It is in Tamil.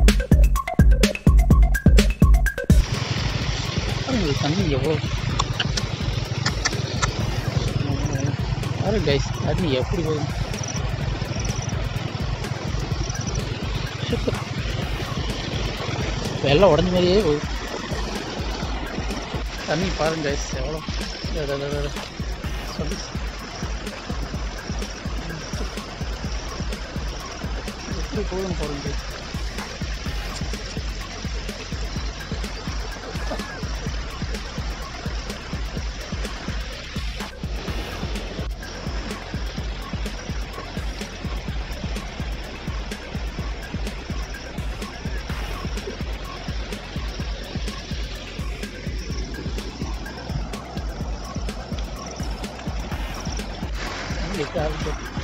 பாருங்க தண்ணி எவ்வளோ பாரு கைஸ் தண்ணி எப்படி போகுது சூப்பர் வெள்ளம் உடஞ்ச மாதிரியே போகுது தண்ணி பாருங்க கைஸ் எவ்வளோ அட, அட, அட, அட. சொல்லி எப்படி போகுதுன்னு பாருங்க guys. தண்ணி எப்படி ஆகுது